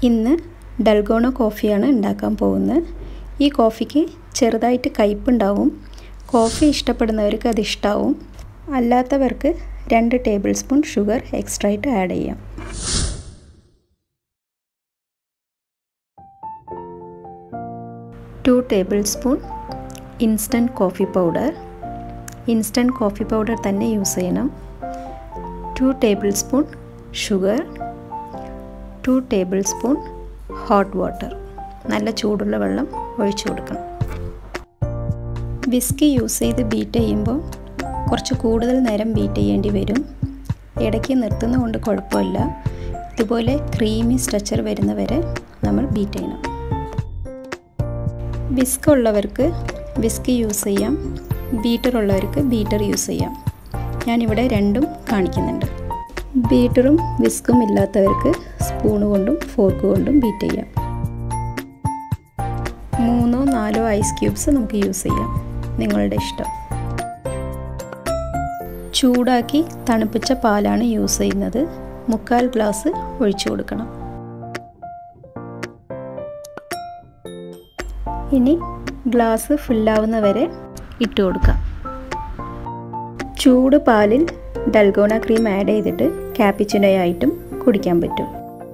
ഇന്ന് ഡൽഗോണ കോഫിയാണ് ഉണ്ടാക്കാൻ പോകുന്നത് ഈ കോഫിക്ക് ചെറുതായിട്ട് കയ്പുണ്ടാവും കോഫി ഇഷ്ടപ്പെടുന്നവർക്ക് അത് ഇഷ്ടാവും അല്ലാത്തവർക്ക് രണ്ട് ടേബിൾ സ്പൂൺ ഷുഗർ എക്സ്ട്രാ ആയിട്ട് ആഡ് ചെയ്യാം two tablespoon instant coffee powder instant coffee powder തന്നെ യൂസ് ചെയ്യണം two tablespoon sugar two tablespoon hot water നല്ല ചൂടുള്ള വെള്ളം ഒഴിച്ചു കൊടുക്കണം വിസ്കി യൂസ് ചെയ്ത് ബീറ്റ് ചെയ്യുമ്പോൾ കുറച്ച് കൂടുതൽ നേരം ബീറ്റ് ചെയ്യേണ്ടി വരും ഇടയ്ക്ക് നിർത്തുന്നതുകൊണ്ട് കുഴപ്പമില്ല ഇതുപോലെ ക്രീമി സ്ട്രക്ചർ വരുന്നവരെ നമ്മൾ ബീറ്റ് ചെയ്യണം വിസ്ക് ഉള്ളവർക്ക് വിസ്ക് യൂസ് ചെയ്യാം ബീറ്റർ ഉള്ളവർക്ക് ബീറ്റർ യൂസ് ചെയ്യാം ഞാനിവിടെ രണ്ടും കാണിക്കുന്നുണ്ട് ബീറ്ററും വിസ്കും ഇല്ലാത്തവർക്ക് സ്പൂൺ കൊണ്ടും ഫോർക്ക് കൊണ്ടും ബീറ്റ് ചെയ്യാം മൂന്നോ നാലോ ഐസ് ക്യൂബ്സ് നമുക്ക് യൂസ് ചെയ്യാം നിങ്ങളുടെ ഇഷ്ടം ചൂടാക്കി തണുപ്പിച്ച പാലാണ് യൂസ് ചെയ്യുന്നത് മുക്കാൽ ഗ്ലാസ് ഒഴിച്ചു കൊടുക്കണം ഇനി ഗ്ലാസ് ഫുള്ളാവുന്ന വരെ ഇട്ട് കൊടുക്കാം ചൂട് പാലിൽ ഡൽഗോണ ക്രീം ആഡ് ചെയ്തിട്ട് ക്യാപ്പിച്ചിനോയായിട്ടും കുടിക്കാൻ പറ്റും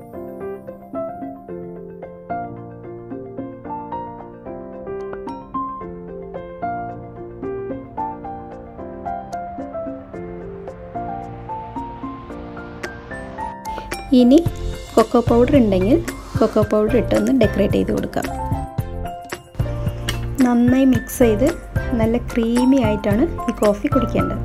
ഇനി കൊക്കോ പൗഡർ ഉണ്ടെങ്കിൽ കൊക്കോ പൗഡർ ഇട്ടൊന്ന് ഡെക്കറേറ്റ് ചെയ്ത് കൊടുക്കാം നന്നായി മിക്സ് ചെയ്ത് നല്ല ക്രീമി ആയിട്ടാണ് ഈ കോഫി കുടിക്കേണ്ടത്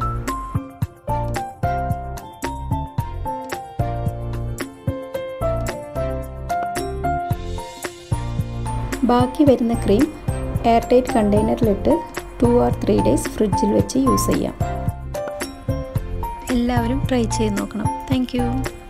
ബാക്കി വരുന്ന ക്രീം എയർ ടൈറ്റ് കണ്ടെയ്നറിലിട്ട് ടു ഓർ ത്രീ ഡേയ്സ് ഫ്രിഡ്ജിൽ വെച്ച് യൂസ് ചെയ്യാം എല്ലാവരും ട്രൈ ചെയ്ത് നോക്കണം താങ്ക്